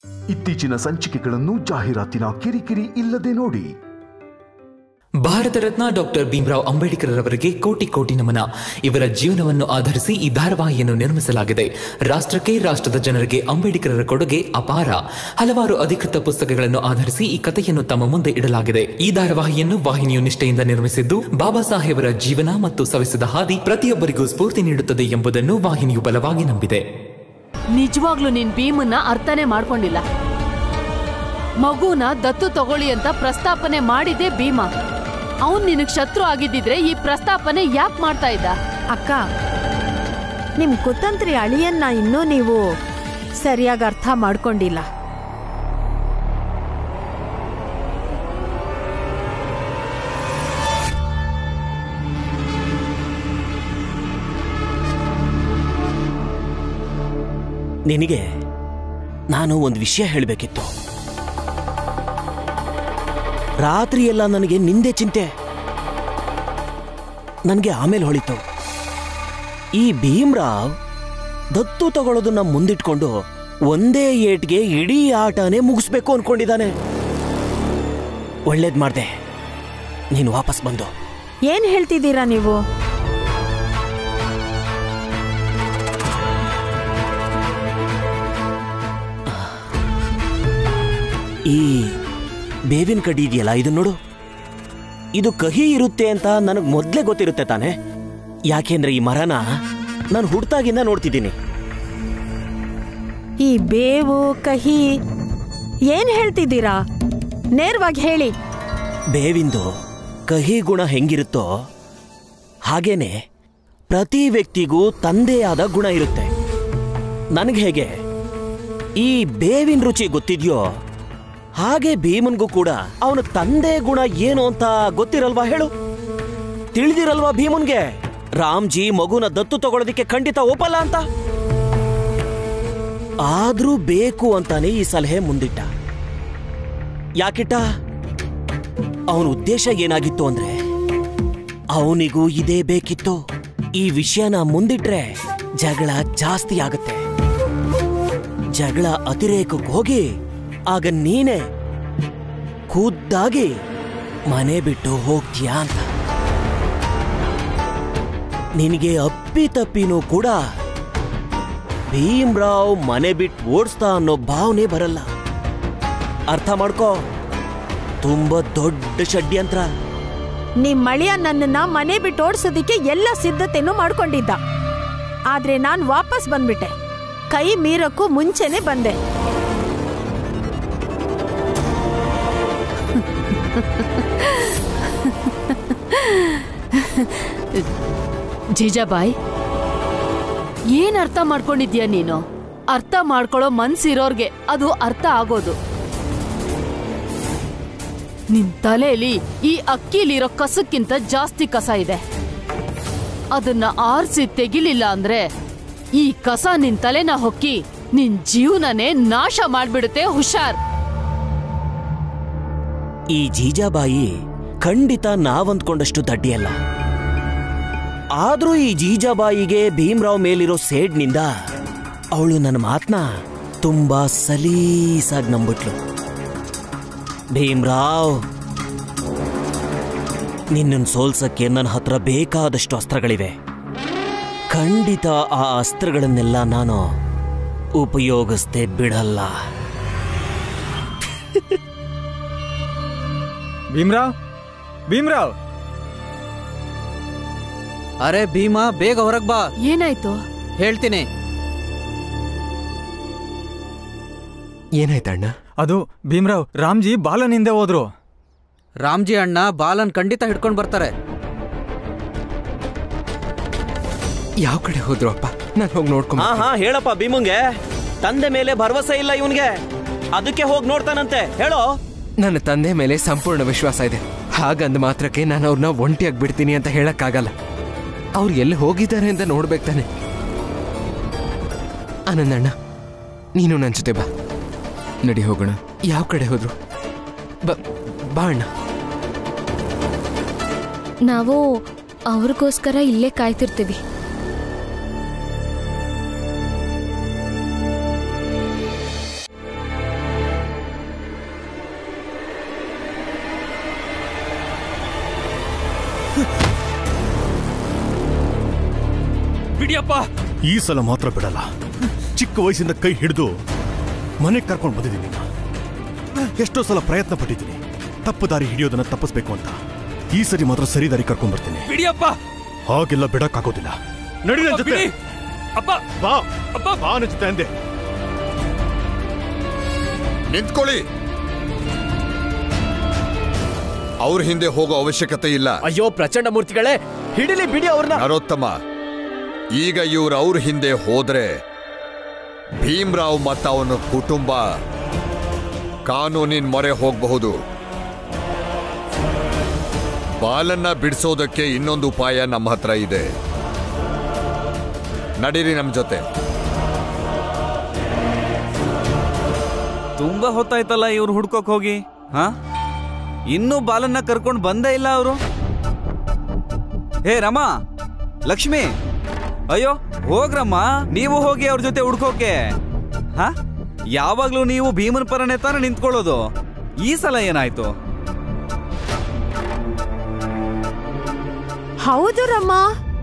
ಇತ್ತೀಚಿನ ಸಂಚಿಕೆಗಳನ್ನು ಜಾಹೀರಾತಿನ ಕಿರಿಕಿರಿ ಇಲ್ಲದೆ ನೋಡಿ ಭಾರತ ರತ್ನ ಡಾಕ್ಟರ್ ಭೀಮರಾವ್ ಅಂಬೇಡ್ಕರ್ ಅವರಿಗೆ ಕೋಟಿ ಕೋಟಿ ನಮನ ಇವರ ಜೀವನವನ್ನು ಆಧರಿಸಿ ಈ ಧಾರಾವಾಹಿಯನ್ನು ನಿರ್ಮಿಸಲಾಗಿದೆ ರಾಷ್ಟ್ರಕ್ಕೆ ರಾಷ್ಟ್ರದ ಜನರಿಗೆ ಅಂಬೇಡ್ಕರರ ಕೊಡುಗೆ ಅಪಾರ ಹಲವಾರು ಅಧಿಕೃತ ಪುಸ್ತಕಗಳನ್ನು ಆಧರಿಸಿ ಈ ಕಥೆಯನ್ನು ತಮ್ಮ ಮುಂದೆ ಇಡಲಾಗಿದೆ ಈ ಧಾರಾವಾಹಿಯನ್ನು ವಾಹಿನಿಯು ನಿಷ್ಠೆಯಿಂದ ನಿರ್ಮಿಸಿದ್ದು ಬಾಬಾ ಸಾಹೇಬರ ಜೀವನ ಮತ್ತು ಸವಿಸಿದ ಹಾದಿ ಪ್ರತಿಯೊಬ್ಬರಿಗೂ ಸ್ಫೂರ್ತಿ ನೀಡುತ್ತದೆ ಎಂಬುದನ್ನು ವಾಹಿನಿಯು ಬಲವಾಗಿ ನಂಬಿದೆ ನಿಜವಾಗ್ಲೂ ನೀನ್ ಭೀಮನ್ನ ಅರ್ಥನೇ ಮಾಡ್ಕೊಂಡಿಲ್ಲ ಮಗುನ ದತ್ತು ತಗೊಳ್ಳಿ ಅಂತ ಪ್ರಸ್ತಾಪನೆ ಮಾಡಿದೆ ಭೀಮ ಅವನ್ ನಿನಗ್ ಶತ್ರು ಆಗಿದ್ದಿದ್ರೆ ಈ ಪ್ರಸ್ತಾಪನೆ ಯಾಕೆ ಮಾಡ್ತಾ ಇದ್ದ ಅಕ್ಕ ನಿಮ್ ಕುತಂತ್ರಿ ಅಳಿಯನ್ನ ಇನ್ನೂ ನೀವು ಸರಿಯಾಗಿ ಅರ್ಥ ಮಾಡ್ಕೊಂಡಿಲ್ಲ ನಿನಗೆ ನಾನು ಒಂದು ವಿಷಯ ಹೇಳಬೇಕಿತ್ತು ರಾತ್ರಿ ಎಲ್ಲ ನನಗೆ ನಿಂದೆ ಚಿಂತೆ ನನಗೆ ಆಮೇಲೆ ಹೊಳಿತು ಈ ಭೀಮ್ರಾವ್ ದತ್ತು ತಗೊಳ್ಳೋದನ್ನ ಮುಂದಿಟ್ಕೊಂಡು ಒಂದೇ ಏಟ್ಗೆ ಇಡೀ ಆಟನೇ ಮುಗಿಸ್ಬೇಕು ಅನ್ಕೊಂಡಿದ್ದಾನೆ ಒಳ್ಳೇದ್ ಮಾಡ್ದೆ ನೀನು ವಾಪಸ್ ಬಂದು ಏನ್ ಹೇಳ್ತಿದ್ದೀರಾ ನೀವು ಈ ಬೇವಿನ ಕಡ್ಡಿ ಇದೆಯಲ್ಲ ಇದು ನೋಡು ಇದು ಕಹಿ ಇರುತ್ತೆ ಅಂತ ನನಗೆ ಮೊದಲೇ ಗೊತ್ತಿರುತ್ತೆ ತಾನೆ ಯಾಕೆಂದ್ರೆ ಈ ಮರನ ನಾನು ಹುಡ್ತಾಗಿಂದ ನೋಡ್ತಿದ್ದೀನಿ ಈ ಬೇವು ಕಹಿ ಏನ್ ಹೇಳ್ತಿದ್ದೀರಾ ನೇರವಾಗಿ ಹೇಳಿ ಬೇವಿಂದು ಕಹಿ ಗುಣ ಹೆಂಗಿರುತ್ತೋ ಹಾಗೇನೆ ಪ್ರತಿ ವ್ಯಕ್ತಿಗೂ ತಂದೇ ಆದ ಗುಣ ಇರುತ್ತೆ ನನಗೆ ಹೇಗೆ ಈ ಬೇವಿನ ರುಚಿ ಗೊತ್ತಿದ್ಯೋ ಹಾಗೆ ಭೀಮನ್ಗೂ ಕೂಡ ಅವನ ತಂದೆ ಗುಣ ಏನು ಅಂತ ಗೊತ್ತಿರಲ್ವಾ ಹೇಳು ತಿಳಿದಿರಲ್ವಾ ಭೀಮನ್ಗೆ ರಾಮ್ಜಿ ಮಗುನ ದತ್ತು ತಗೊಳ್ಳೋದಿಕ್ಕೆ ಖಂಡಿತ ಒಪ್ಪಲ್ಲ ಅಂತ ಆದ್ರೂ ಬೇಕು ಅಂತಾನೆ ಈ ಸಲಹೆ ಮುಂದಿಟ್ಟ ಯಾಕಿಟ್ಟ ಅವನ ಉದ್ದೇಶ ಏನಾಗಿತ್ತು ಅಂದ್ರೆ ಅವನಿಗೂ ಇದೇ ಬೇಕಿತ್ತು ಈ ವಿಷಯನ ಮುಂದಿಟ್ರೆ ಜಗಳ ಜಾಸ್ತಿ ಆಗುತ್ತೆ ಜಗಳ ಅತಿರೇಕಕ್ಕೆ ಹೋಗಿ ಆಗ ನೀನೆ ಖುದ್ದಾಗಿ ಮನೆ ಬಿಟ್ಟು ಹೋಗ್ತೀಯಾ ಅಂತ ನಿನಗೆ ಅಪ್ಪಿ ತಪ್ಪಿನೂ ಕೂಡ ಭೀಮ್ರಾವ್ ಮನೆ ಬಿಟ್ಟು ಓಡಿಸ್ತಾ ಅನ್ನೋ ಭಾವನೆ ಬರಲ್ಲ ಅರ್ಥ ಮಾಡ್ಕೋ ತುಂಬಾ ದೊಡ್ಡ ಷಡ್ಯಂತ್ರ ನಿಮ್ ಮಳಿಯ ನನ್ನನ್ನ ಮನೆ ಬಿಟ್ಟು ಓಡಿಸೋದಿಕ್ಕೆ ಎಲ್ಲ ಸಿದ್ಧತೆನೂ ಮಾಡ್ಕೊಂಡಿದ್ದ ಆದ್ರೆ ನಾನ್ ವಾಪಸ್ ಬಂದ್ಬಿಟ್ಟೆ ಕೈ ಮೀರಕ್ಕೂ ಮುಂಚೆನೆ ಬಂದೆ ಜೀಜಾಬಾಯ್ ಏನ್ ಅರ್ಥ ಮಾಡ್ಕೊಂಡಿದ್ಯಾ ನೀನು ಅರ್ಥ ಮಾಡ್ಕೊಳ್ಳೋ ಮನ್ಸಿರೋರ್ಗೆ ಅದು ಅರ್ಥ ಆಗೋದು ನಿನ್ ತಲೆಯಲ್ಲಿ ಈ ಅಕ್ಕಿಲಿರೋ ಕಸಕ್ಕಿಂತ ಜಾಸ್ತಿ ಕಸ ಇದೆ ಅದನ್ನ ಆರ್ಸಿ ತೆಗಿಲಿಲ್ಲ ಅಂದ್ರೆ ಈ ಕಸ ನಿನ್ ತಲೆನ ಹೊಕ್ಕಿ ನಿನ್ ಜೀವನನೇ ನಾಶ ಮಾಡ್ಬಿಡುತ್ತೆ ಹುಷಾರ್ ಈ ಜೀಜಾಬಾಯಿ ಖಂಡಿತ ನಾವಂದ್ಕೊಂಡಷ್ಟು ದಡ್ಡಿಯಲ್ಲ ಆದ್ರೂ ಈ ಜೀಜಾಬಾಯಿಗೆ ಭೀಮ್ರಾವ್ ಮೇಲಿರೋ ಸೇಡ್ನಿಂದ ಅವಳು ನನ್ನ ಮಾತನ್ನ ತುಂಬಾ ಸಲೀಸಾಗಿ ನಂಬಿಟ್ಲು ಭೀಮ್ರಾವ್ ನಿನ್ನನ್ನು ಸೋಲ್ಸಕ್ಕೆ ನನ್ನ ಹತ್ರ ಬೇಕಾದಷ್ಟು ಅಸ್ತ್ರಗಳಿವೆ ಖಂಡಿತ ಆ ಅಸ್ತ್ರಗಳನ್ನೆಲ್ಲ ನಾನು ಉಪಯೋಗಿಸ್ದೆ ಬಿಡಲ್ಲ ಭೀಮ್ರಾವ್ ಭೀಮ್ರಾವ್ ಅರೆ ಭೀಮಾ ಬೇಗ ಹೊರಗ್ ಬಾ ಏನಾಯ್ತು ಹೇಳ್ತೀನಿ ಏನಾಯ್ತಣ್ಣ ಅದು ಭೀಮ್ರಾವ್ ರಾಮ್ಜಿ ಬಾಲನಿಂದ ಹೋದ್ರು ರಾಮ್ಜಿ ಅಣ್ಣ ಬಾಲನ್ ಖಂಡಿತ ಹಿಡ್ಕೊಂಡ್ ಬರ್ತಾರೆ ಯಾವ ಕಡೆ ಹೋದ್ರು ಅಪ್ಪ ನಾನು ಹೋಗಿ ನೋಡ್ಕೊಂಡ್ ಹಾ ಹಾ ಹೇಳಪ್ಪ ಭೀಮಂಗೆ ತಂದೆ ಮೇಲೆ ಭರವಸೆ ಇಲ್ಲ ಇವನ್ಗೆ ಅದಕ್ಕೆ ಹೋಗಿ ನೋಡ್ತಾನಂತೆ ಹೇಳೋ ನನ್ನ ತಂದೆ ಮೇಲೆ ಸಂಪೂರ್ಣ ವಿಶ್ವಾಸ ಇದೆ ಹಾಗಂದ ಮಾತ್ರಕ್ಕೆ ನಾನು ಅವ್ರನ್ನ ಒಂಟಿಯಾಗಿ ಬಿಡ್ತೀನಿ ಅಂತ ಹೇಳಕ್ಕಾಗಲ್ಲ ಅವ್ರು ಎಲ್ಲಿ ಹೋಗಿದ್ದಾರೆ ಅಂತ ನೋಡ್ಬೇಕು ತಾನೆ ಆನಂದಣ್ಣ ನೀನು ನನ್ನ ಜೊತೆ ಬಾ ನಡಿ ಹೋಗೋಣ ಯಾವ ಕಡೆ ಹೋದ್ರು ಬ ಬಾ ಅಣ್ಣ ನಾವು ಅವ್ರಿಗೋಸ್ಕರ ಇಲ್ಲೇ ಕಾಯ್ತಿರ್ತೀವಿ ಈ ಸಲ ಮಾತ್ರ ಬಿಡಲ್ಲ ಚಿಕ್ಕ ವಯಸ್ಸಿಂದ ಕೈ ಹಿಡಿದು ಮನೆಗೆ ಕರ್ಕೊಂಡು ಬಂದಿದ್ದೀನಿ ನಿನ್ನ. ಎಷ್ಟೋ ಸಲ ಪ್ರಯತ್ನ ಪಟ್ಟಿದ್ದೀನಿ ತಪ್ಪು ದಾರಿ ಹಿಡಿಯೋದನ್ನ ತಪ್ಪಿಸ್ಬೇಕು ಅಂತ ಈ ಸರಿ ಮಾತ್ರ ಸರಿ ದಾರಿ ಕರ್ಕೊಂಡ್ ಬರ್ತೀನಿ ಬಿಡಿಯಪ್ಪ ಹಾಗೆಲ್ಲ ಬಿಡಕ್ಕಾಗೋದಿಲ್ಲ ನಡಿ ನನ್ ಜೊತೆ ಬಿಡಿ. ಅಪ್ಪ ಬಾ ಅಪ್ಪ ಬಾ ನನ್ ಜೊತೆ ಅಂದೆ ನಿಂತ್ಕೊಳ್ಳಿ ಅವ್ರ ಹಿಂದೆ ಹೋಗೋ ಅವಶ್ಯಕತೆ ಇಲ್ಲ ಅಯ್ಯೋ ಪ್ರಚಂಡ ಮೂರ್ತಿಗಳೇ ಹಿಡಿಲಿ ಬಿಡಿ ಅವ್ರನ್ನ ನರೋತ್ತಮ ಈಗ ಇವ್ರು ಅವ್ರ ಹಿಂದೆ ಹೋದ್ರೆ ಭೀಮ್ರಾವ್ ಮತ್ತ ಅವನ ಕುಟುಂಬ ಕಾನೂನಿನ ಮೊರೆ ಹೋಗಬಹುದು ಬಾಲನ್ನ ಬಿಡಿಸೋದಕ್ಕೆ ಇನ್ನೊಂದು ಉಪಾಯ ನಮ್ಮ ಹತ್ರ ಇದೆ ನಡೀರಿ ನಮ್ಮ ಜೊತೆ ತುಂಬಾ ಹೊತ್ತಾಯ್ತಲ್ಲ ಇವ್ರು ಹುಡ್ಕೋಕ್ ಹೋಗಿ ಹಾ ಇನ್ನೂ ಬಾಲನ್ನ ಕರ್ಕೊಂಡು ಬಂದೇ ಇಲ್ಲ ಅವರು ಹೇ ರಮ ಲಕ್ಷ್ಮಿ ಅಯ್ಯೋ ಹೋಗ್ರಮ್ಮ ನೀವು ಹೋಗಿ ಅವ್ರ ಜೊತೆ ಹುಡ್ಕೋಕೆ ಹಾ ಯಾವಾಗ್ಲೂ ನೀವು ಭೀಮನ್ ಪರನೆ ತಾನೇ ನಿಂತ್ಕೊಳ್ಳೋದು ಈ ಸಲ ಏನಾಯ್ತು ಹೌದು ರಮ್ಮ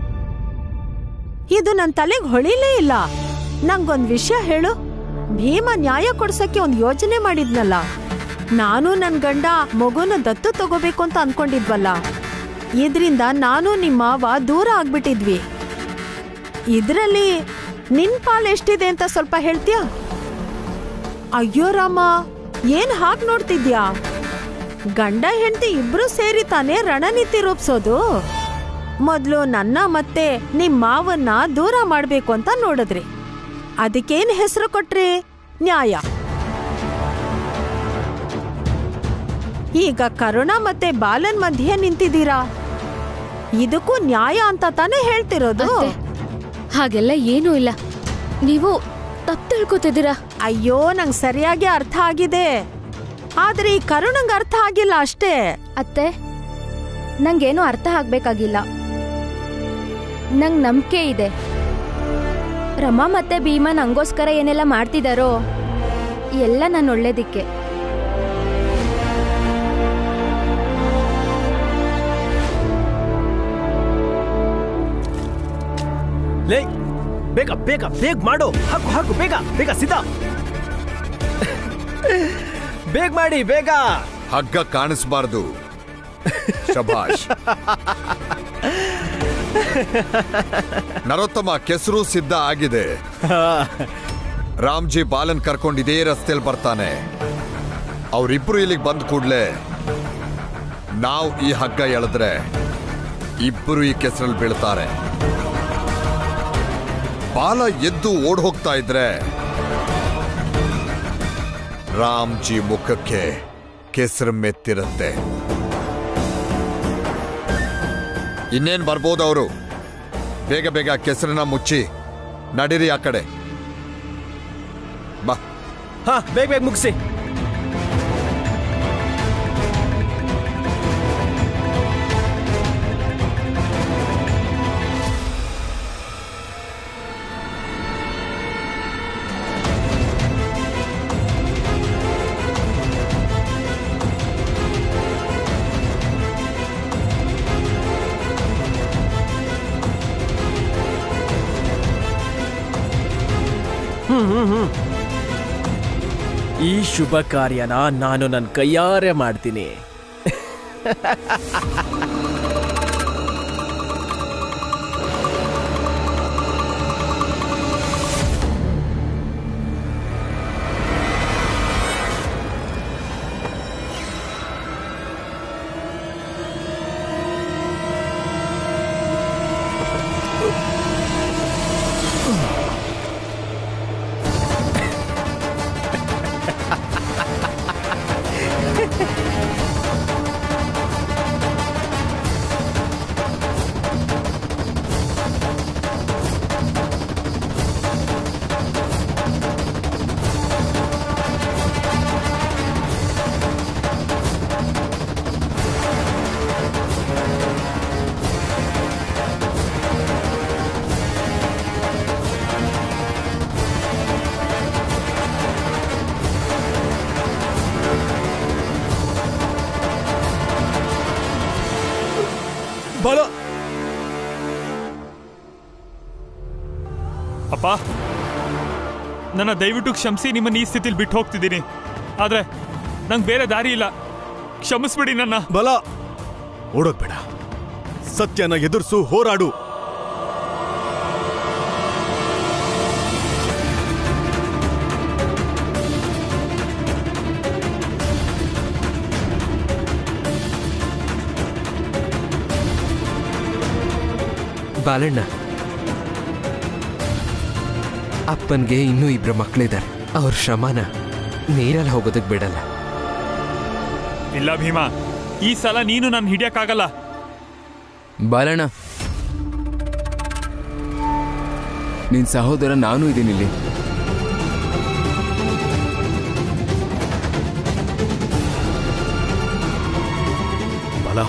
ಇದು ನನ್ನ ತಲೆಗೆ ಹೊಳಿಲೇ ಇಲ್ಲ ನಂಗೊಂದ್ ವಿಷಯ ಹೇಳು ಭೀಮ ನ್ಯಾಯ ಕೊಡ್ಸಕ್ಕೆ ಒಂದ್ ಯೋಜನೆ ಮಾಡಿದ್ನಲ್ಲ ನಾನು ನನ್ ಗಂಡ ಮಗುನ ದತ್ತು ತಗೋಬೇಕು ಅಂತ ಅನ್ಕೊಂಡಿದ್ವಲ್ಲ ಇದ್ರಿಂದ ನಾನು ನಿಮ್ಮ ಮಾವ ದೂರ ಆಗ್ಬಿಟ್ಟಿದ್ವಿ ಇದ್ರಲ್ಲಿ ನಿನ್ ಪಾಲ್ ಎಷ್ಟಿದೆ ಅಂತ ಸ್ವಲ್ಪ ಹೇಳ್ತೀಯಾ ಅಯ್ಯೋ ರಾಮ ಏನ್ ಹಾಗ್ ನೋಡ್ತಿದ್ಯಾ ಗಂಡ ಹೆಂಡತಿ ಇಬ್ರು ಸೇರಿ ತಾನೇ ರಣನೀತಿ ರೂಪಿಸೋದು ಮೊದ್ಲು ನನ್ನ ಮತ್ತೆ ನಿಮ್ ಮಾವನ್ನ ದೂರ ಮಾಡ್ಬೇಕು ಅಂತ ನೋಡಿದ್ರಿ ಅದಕ್ಕೇನ್ ಹೆಸರು ಕೊಟ್ರಿ ನ್ಯಾಯ ಈಗ ಕರುಣ ಮತ್ತೆ ಬಾಲನ್ ಮಧ್ಯೆ ನಿಂತಿದ್ದೀರಾ ಇದಕ್ಕೂ ನ್ಯಾಯ ಅಂತ ತಾನೇ ಹೇಳ್ತಿರೋದು ಅತ್ತೆ, ಹಾಗೆಲ್ಲ ಏನೂ ಇಲ್ಲ ನೀವು ತಪ್ಪು ತಿಳ್ಕೊತಿದ್ದೀರಾ ಅಯ್ಯೋ ನಂಗ್ ಸರಿಯಾಗಿ ಅರ್ಥ ಆಗಿದೆ ಆದ್ರೆ ಈ ಕರುಣಂಗ್ ಅರ್ಥ ಆಗಿಲ್ಲ ಅಷ್ಟೇ ಅತ್ತೆ ನಂಗೇನು ಅರ್ಥ ಆಗ್ಬೇಕಾಗಿಲ್ಲ ನಂಗ್ ನಂಬಿಕೆ ಇದೆ ರಮಾ ಮತ್ತೆ ಭೀಮಾ ನಂಗೋಸ್ಕರ ಏನೆಲ್ಲ ಮಾಡ್ತಿದಾರೋ ಎಲ್ಲ ನನ್ನ ಒಳ್ಳೇದಿಕ್ಕೆ ಲೇ ಬೇಗ ಬೇಗ ಬೇಗ ಮಾಡು ಹಾಕು ಹಾಕು ಬೇಗ ಬೇಗ ಸಿದ್ಧ ಬೇಗ ಮಾಡಿ ಬೇಗ ಹಗ್ಗ ಕಾಣಿಸ್ಬಾರ್ದು ಶಭಾಷ್ ನರೋತ್ತಮ ಕೆಸರು ಸಿದ್ಧ ಆಗಿದೆ ರಾಮ್ಜಿ ಬಾಲನ್ ಕರ್ಕೊಂಡು ಇದೇ ರಸ್ತೆಯಲ್ಲಿ ಬರ್ತಾನೆ ಅವರಿಬ್ರು ಇಲ್ಲಿಗೆ ಬಂದ ಕೂಡ್ಲೆ ನಾವು ಈ ಹಗ್ಗ ಎಳೆದ್ರೆ ಇಬ್ಬರು ಈ ಕೆಸರಲ್ಲಿ ಬೀಳ್ತಾರೆ ಬಾಲ ಎದ್ದು ಓಡ್ ಹೋಗ್ತಾ ಇದ್ರೆ ರಾಮ್ಜಿ ಮುಖಕ್ಕೆ ಕೆಸರು ಮೆತ್ತಿರುತ್ತೆ ಇನ್ನೇನ್ ಬರ್ಬೋದು ಅವರು ಬೇಗ ಬೇಗ ಕೆಸರನ್ನ ಮುಚ್ಚಿ ನಡೀರಿ ಆ ಕಡೆ ಬಾ ಹಾ ಬೇಗ ಬೇಗ ಮುಗಿಸಿ ಹ್ಮ್ ಹ್ಮ್ ಹ್ಮ್ ಈ ಶುಭ ಕಾರ್ಯನ ನಾನು ನನ್ನ ಕೈಯಾರೆ ಮಾಡ್ತೀನಿ ಬಲ ಅಪ್ಪ ನನ್ನ ದಯವಿಟ್ಟು ಕ್ಷಮಿಸಿ ನಿಮ್ಮನ್ನ ಈ ಸ್ಥಿತಿಲಿ ಬಿಟ್ಟು ಹೋಗ್ತಿದ್ದೀನಿ ಆದ್ರೆ ನಂಗೆ ಬೇರೆ ದಾರಿ ಇಲ್ಲ ಕ್ಷಮಿಸ್ಬಿಡಿ ನನ್ನ ಬಲ ಓಡೋಗ್ಬೇಡ ಸತ್ಯನ ಎದುರಿಸು ಹೋರಾಡು ಬಾಲಣ್ಣ ಅಪ್ಪನ್ಗೆ ಇನ್ನೂ ಇಬ್ರು ಮಕ್ಕಳಿದ್ದಾರೆ ಅವ್ರ ಶ್ರಮನ ನೀರಲ್ಲಿ ಹೋಗೋದಕ್ಕೆ ಬಿಡಲ್ಲ ಇಲ್ಲ ಭೀಮಾ ಈ ಸಲ ನೀನು ನಾನು ಹಿಡಿಯಕ್ಕಾಗಲ್ಲ ಬಾಲಣ್ಣ ನಿನ್ ಸಹೋದರ ನಾನು ಇದ್ದೀನಿ ಇಲ್ಲಿ ಬಲ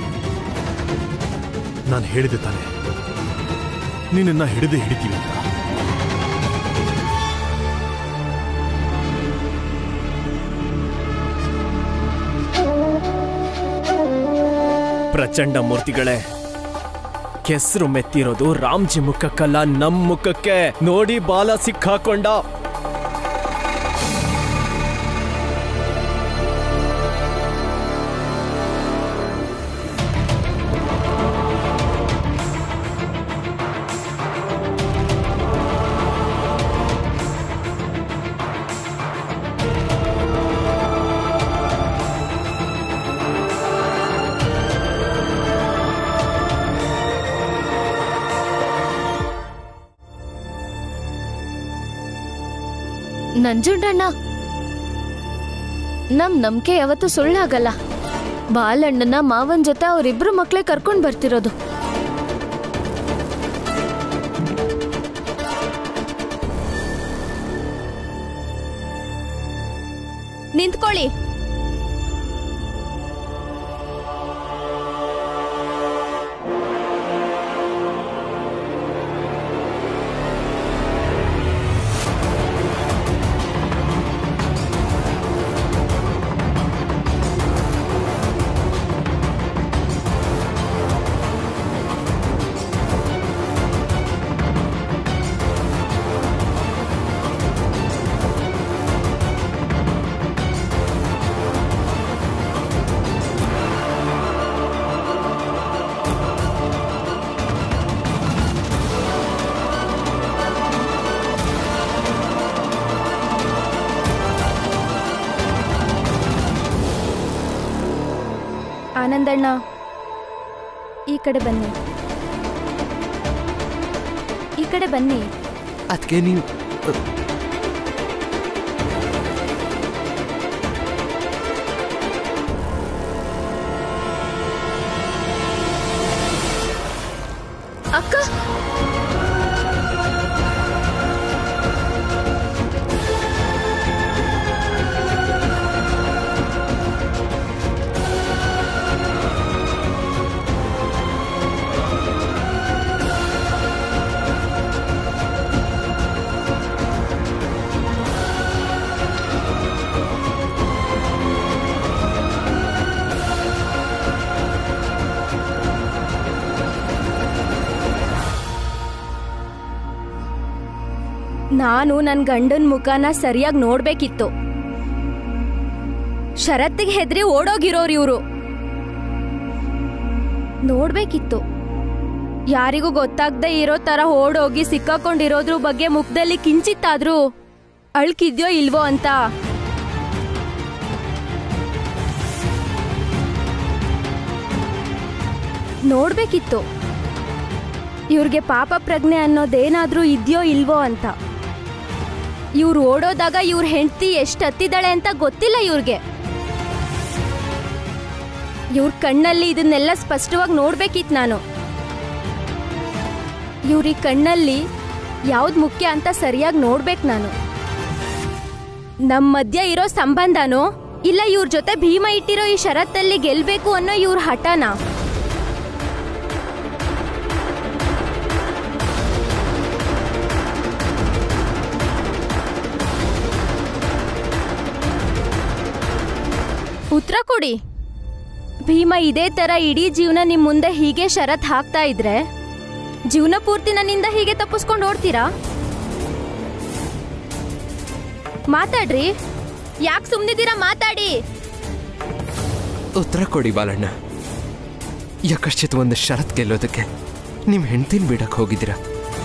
ನಾನು ಹೇಳಿದೆ ತಾನೆ ನಿನ್ನ ಹಿಡಿದೇ ಹಿಡಿತೀವಿ ಅಂತ ಪ್ರಚಂಡ ಮೂರ್ತಿಗಳೇ ಕೆಸರು ಮೆತ್ತಿರೋದು ರಾಮ್ಜಿ ಮುಖಕ್ಕಲ್ಲ ನಮ್ ಮುಖಕ್ಕೆ ನೋಡಿ ಬಾಲ ಸಿಕ್ಕಾಕೊಂಡ ನಂಜುಂಡಣ್ಣ ನಮ್ ನಂಬಿಕೆ ಯಾವತ್ತೂ ಸುಳ್ಳಾಗಲ್ಲ ಬಾಲಣ್ಣನ ಮಾವನ್ ಜೊತೆ ಅವರಿಬ್ರು ಮಕ್ಳೇ ಕರ್ಕೊಂಡ್ ಬರ್ತಿರೋದು ನಿಂತ್ಕೊಳ್ಳಿ ಆನಂದಣ್ಣ ಈ ಕಡೆ ಬನ್ನಿ ಈ ಕಡೆ ಬನ್ನಿ ಅದಕ್ಕೆ ನೀವು ಅಕ್ಕ ನಾನು ನನ್ನ ಗಂಡನ ಮುಖನ ಸರಿಯಾಗಿ ನೋಡ್ಬೇಕಿತ್ತು ಷರತ್ತಿಗೆ ಹೆದ್ರಿ ಓಡೋಗಿರೋರು ಇವರು ನೋಡ್ಬೇಕಿತ್ತು ಯಾರಿಗೂ ಗೊತ್ತಾಗ್ದೇ ಇರೋ ತರ ಓಡೋಗಿ ಸಿಕ್ಕಾಕೊಂಡಿರೋದ್ರ ಬಗ್ಗೆ ಮುಖದಲ್ಲಿ ಕಿಂಚಿತ್ತಾದ್ರೂ ಅಳ್ಕಿದ್ಯೋ ಇಲ್ವೋ ಅಂತ ನೋಡ್ಬೇಕಿತ್ತು ಇವ್ರಿಗೆ ಪಾಪ ಪ್ರಜ್ಞೆ ಅನ್ನೋದೇನಾದ್ರೂ ಇದೆಯೋ ಇಲ್ವೋ ಅಂತ ಇವ್ರು ಓಡೋದಾಗ ಇವ್ರ ಹೆಂಡತಿ ಎಷ್ಟು ಹತ್ತಿದ್ದಾಳೆ ಅಂತ ಗೊತ್ತಿಲ್ಲ ಇವ್ರಿಗೆ ಇವ್ರ ಕಣ್ಣಲ್ಲಿ ಇದನ್ನೆಲ್ಲ ಸ್ಪಷ್ಟವಾಗಿ ನೋಡ್ಬೇಕಿತ್ತು ನಾನು ಇವ್ರ ಕಣ್ಣಲ್ಲಿ ಯಾವ್ದು ಮುಖ್ಯ ಅಂತ ಸರಿಯಾಗಿ ನೋಡ್ಬೇಕು ನಾನು ನಮ್ಮ ಮಧ್ಯ ಇರೋ ಸಂಬಂಧನೋ ಇಲ್ಲ ಇವ್ರ ಜೊತೆ ಭೀಮ ಇಟ್ಟಿರೋ ಈ ಷರತ್ತಲ್ಲಿ ಗೆಲ್ಬೇಕು ಅನ್ನೋ ಇವ್ರ ಹಠನಾ ಉತ್ತರ ಕೊಡಿ ಭೀಮ ಇದೇ ತರ ಇಡೀ ಜೀವನ ನಿಮ್ ಮುಂದೆ ಹೀಗೆ ಷರತ್ ಹಾಕ್ತಾ ಇದ್ರೆ ಜೀವನ ಪೂರ್ತಿ ನನ್ನಿಂದ ಹೀಗೆ ತಪ್ಪಿಸ್ಕೊಂಡು ಓಡ್ತೀರಾ ಮಾತಾಡ್ರಿ ಯಾಕೆ ಸುಮ್ಮನಿದ್ದೀರಾ ಮಾತಾಡಿ ಉತ್ತರ ಕೊಡಿ ಬಾಲಣ್ಣ ಯಾಕಶ್ಚಿತ್ ಒಂದು ಷರತ್ ಗೆಲ್ಲೋದಕ್ಕೆ ನಿಮ್ಮ ಹೆಂಡ್ತಿನ ಬಿಡಕ್ ಹೋಗಿದ್ದೀರಾ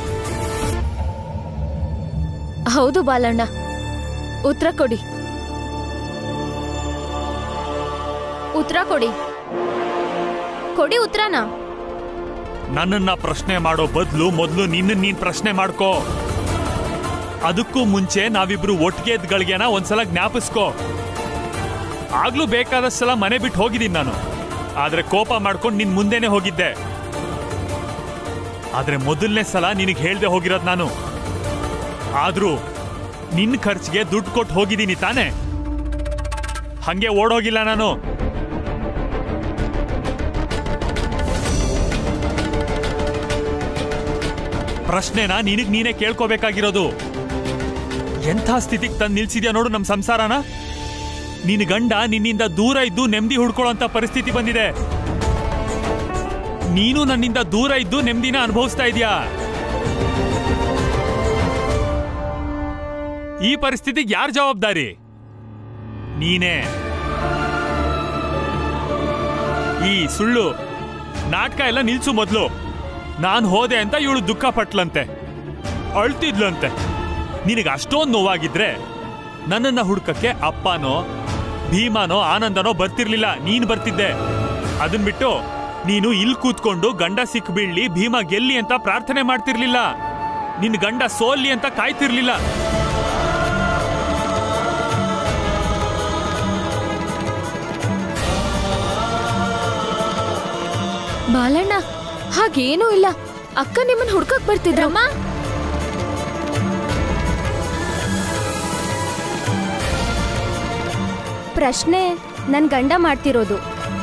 ಹೌದು ಬಾಲಣ್ಣ ಉತ್ತರ ಕೊಡಿ ಉತ್ತರ ಕೊಡಿ ಕೊಡಿ ಉತ್ತರನ ನನ್ನನ್ನ ಪ್ರಶ್ನೆ ಮಾಡೋ ಬದಲು ಮೊದಲು ನಿನ್ನ ನೀನ್ ಪ್ರಶ್ನೆ ಮಾಡ್ಕೋ ಅದಕ್ಕೂ ಮುಂಚೆ ನಾವಿಬ್ರು ಒಟ್ಟಿಗೆ ಗಳಿಗೆನ ಒಂದ್ಸಲ ಜ್ಞಾಪಿಸ್ಕೋ ಆಗ್ಲೂ ಬೇಕಾದಷ್ಟು ಸಲ ಮನೆ ಬಿಟ್ಟು ಹೋಗಿದ್ದೀನಿ ನಾನು ಆದ್ರೆ ಕೋಪ ಮಾಡ್ಕೊಂಡು ನಿನ್ ಮುಂದೆನೆ ಹೋಗಿದ್ದೆ ಆದ್ರೆ ಮೊದಲನೇ ಸಲ ನಿನಗೆ ಹೇಳ್ದೆ ಹೋಗಿರೋದು ನಾನು ಆದ್ರೂ ನಿನ್ನ ಖರ್ಚಿಗೆ ದುಡ್ಡು ಕೊಟ್ಟು ಹೋಗಿದ್ದೀನಿ ತಾನೇ ಹಂಗೆ ಓಡೋಗಿಲ್ಲ ನಾನು ಪ್ರಶ್ನೆನ ನಿನಗ್ ನೀನೇ ಕೇಳ್ಕೋಬೇಕಾಗಿರೋದು ಎಂಥ ಸ್ಥಿತಿಗೆ ತಂದು ನಿಲ್ಸಿದ್ಯಾ ನೋಡು ನಮ್ ಸಂಸಾರನ ನಿನ್ ಗಂಡ ನಿನ್ನಿಂದ ದೂರ ಇದ್ದು ನೆಮ್ಮದಿ ಹುಡ್ಕೊಳ್ಳೋಂತ ಪರಿಸ್ಥಿತಿ ಬಂದಿದೆ ನೀನು ನನ್ನಿಂದ ದೂರ ಇದ್ದು ನೆಮ್ಮದಿನ ಅನುಭವಿಸ್ತಾ ಇದೀಯಾ ಈ ಪರಿಸ್ಥಿತಿಗೆ ಯಾರ್ ಜವಾಬ್ದಾರಿ ನೀನೇ ಈ ಸುಳ್ಳು ನಾಟಕ ಎಲ್ಲ ನಿಲ್ಸು ಮೊದ್ಲು ನಾನ್ ಹೋದೆ ಅಂತ ಇವಳು ದುಃಖ ಪಟ್ಲಂತೆ ಅಳ್ತಿದ್ಲಂತೆ ನಿನಗೆ ಅಷ್ಟೊಂದು ನೋವಾಗಿದ್ರೆ ನನ್ನನ್ನ ಹುಡ್ಕಕ್ಕೆ ಅಪ್ಪನೋ ಭೀಮಾನೋ ಆನಂದನೋ ಬರ್ತಿರ್ಲಿಲ್ಲ ನೀನ್ ಬರ್ತಿದ್ದೆ ಅದನ್ ಬಿಟ್ಟು ನೀನು ಇಲ್ಲಿ ಕೂತ್ಕೊಂಡು ಗಂಡ ಸಿಕ್ ಬೀಳ್ಲಿ ಭೀಮಾ ಗೆಲ್ಲಿ ಅಂತ ಪ್ರಾರ್ಥನೆ ಮಾಡ್ತಿರ್ಲಿಲ್ಲ ನಿನ್ ಗಂಡ ಸೋಲ್ಲಿ ಅಂತ ಕಾಯ್ತಿರ್ಲಿಲ್ಲ ಬಾಲಣ್ಣ ಹಾಗೇನೂ ಇಲ್ಲ ಅಕ್ಕ ನಿಮ್ಮನ್ನ ಹುಡ್ಕಕ್ ಬರ್ತಿದ್ರಮ್ಮ ಪ್ರಶ್ನೆ ನನ್ ಗಂಡ ಮಾಡ್ತಿರೋದು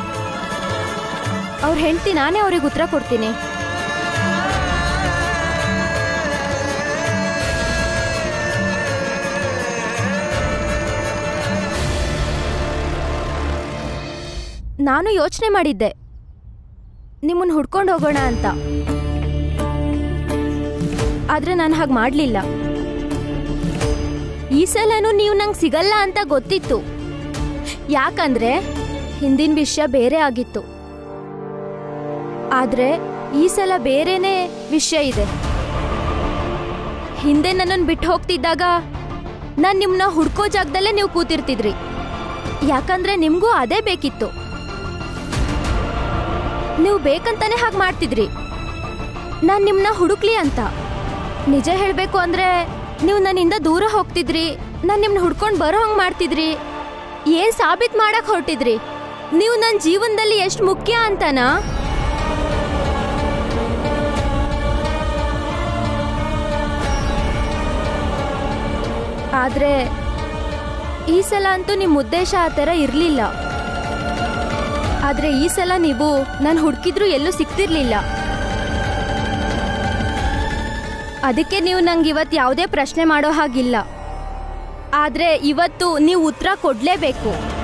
ಅವ್ರ ಹೆಂಡತಿ ನಾನೇ ಅವ್ರಿಗೆ ಉತ್ತರ ಕೊಡ್ತೀನಿ ನಾನು ಯೋಚನೆ ಮಾಡಿದ್ದೆ ನಿಮ್ಮನ್ನ ಹುಡ್ಕೊಂಡು ಹೋಗೋಣ ಅಂತ ಆದ್ರೆ ನಾನು ಹಾಗೆ ಮಾಡಲಿಲ್ಲ ಈ ಸಲನೂ ನೀವು ನಂಗೆ ಸಿಗಲ್ಲ ಅಂತ ಗೊತ್ತಿತ್ತು ಯಾಕಂದ್ರೆ ಹಿಂದಿನ ವಿಷಯ ಬೇರೆ ಆಗಿತ್ತು ಆದ್ರೆ ಈ ಸಲ ಬೇರೆನೇ ವಿಷಯ ಇದೆ ಹಿಂದೆ ನನ್ನನ್ನು ಬಿಟ್ಟು ಹೋಗ್ತಿದ್ದಾಗ ನಾನು ನಿಮ್ಮನ್ನ ಹುಡ್ಕೋ ಜಾಗದಲ್ಲೇ ನೀವು ಕೂತಿರ್ತಿದ್ರಿ ಯಾಕಂದ್ರೆ ನಿಮಗೂ ಅದೇ ಬೇಕಿತ್ತು ನೀವು ಬೇಕಂತಾನೆ ಹಾಗೆ ಮಾಡ್ತಿದ್ರಿ ನಾನು ನಿಮ್ಮನ್ನ ಹುಡುಕ್ಲಿ ಅಂತ ನಿಜ ಹೇಳಬೇಕು ಅಂದ್ರೆ ನೀವು ನನ್ನಿಂದ ದೂರ ಹೋಗ್ತಿದ್ರಿ ನಾನು ನಿಮ್ಮನ್ನ ಹುಡ್ಕೊಂಡು ಬರೋ ಹಂಗೆ ಮಾಡ್ತಿದ್ರಿ ಏನ್ ಸಾಬೀತ್ ಮಾಡಕ್ ಹೊರಟಿದ್ರಿ ನೀವು ನನ್ನ ಜೀವನದಲ್ಲಿ ಎಷ್ಟು ಮುಖ್ಯ ಅಂತನಾ ಆದ್ರೆ ಈ ಸಲ ಅಂತೂ ನಿಮ್ಮ ಉದ್ದೇಶ ಆ ಥರ ಇರಲಿಲ್ಲ ಆದ್ರೆ ಈ ಸಲ ನೀವು ನಾನು ಹುಡುಕಿದ್ರು ಎಲ್ಲೂ ಸಿಕ್ತಿರ್ಲಿಲ್ಲ ಅದಕ್ಕೆ ನೀವು ನಂಗೆ ಇವತ್ತು ಯಾವುದೇ ಪ್ರಶ್ನೆ ಮಾಡೋ ಹಾಗಿಲ್ಲ ಆದ್ರೆ ಇವತ್ತು ನೀವು ಉತ್ತರ ಕೊಡ್ಲೇಬೇಕು